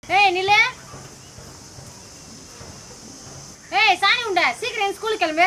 ஏய் நில்லு ஏய் சாணி உண்டா சீக்கிரம் ஸ்கூலுக்கு கிளம்பு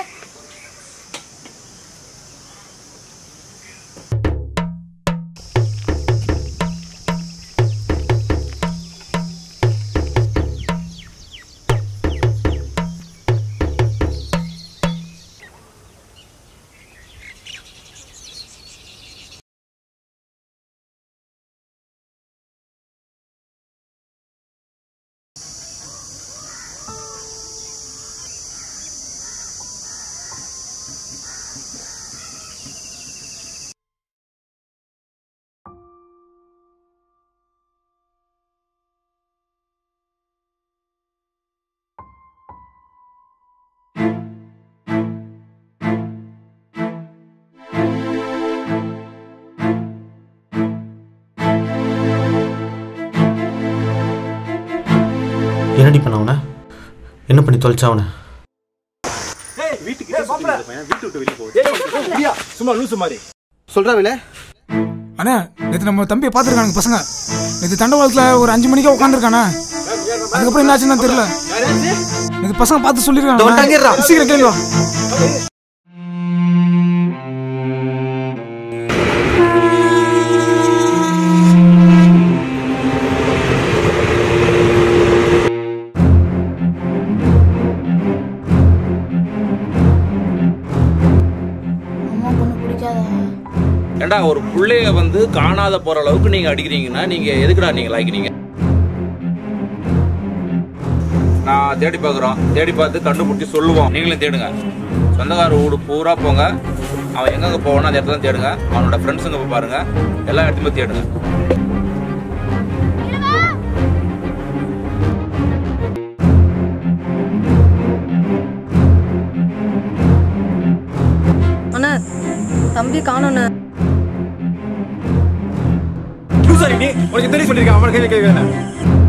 என்னடி பண்ண அவனை என்ன பண்ணி தொலைச்சா அவனை சும்மா லூசு மாதிரி சொல்றா வில அண்ணா நேற்று நம்ம தம்பியை பார்த்துருக்கானுங்க பசங்க நேற்று தண்டவாளத்தில் ஒரு அஞ்சு மணிக்கே உட்காந்துருக்கானே அதுக்கப்புறம் என்ன ஆச்சுன்னு தெரியல நேற்று பசங்க பார்த்து இதோ வந்துட்டாங்க, இருடா. சொல்லியிருக்காங்க சீக்கிரம் கேள்வா அம்மா பொண்ணு பிடிக்காதா ஏண்டா ஒரு புள்ளைய வந்து காணாத போற அளவுக்கு நீங்க அடிக்கிறீங்கன்னா நீங்க எதுக்குடா நீங்க லாய்க்கிறீங்க நான் தேடி பார்க்குறோம் தேடி பார்த்து கண்டுபிடிச்சி சொல்லுவோம் நீங்களும் தேடுங்க சொந்தக்கார வீடு பூரா போங்க அவன் எங்கெங்க போவானோ அந்த இடத்துல தேடுங்க அவனோட ஃப்ரெண்ட்ஸுங்க போய் பாருங்க எல்லா இடத்துலையும் தேடுங்க அண்ணா தம்பி காணோண்ணே லூசாரி நீ உனக்கு தெரிய சொல்லியிருக்கேன் அவனை கையில் கேட்க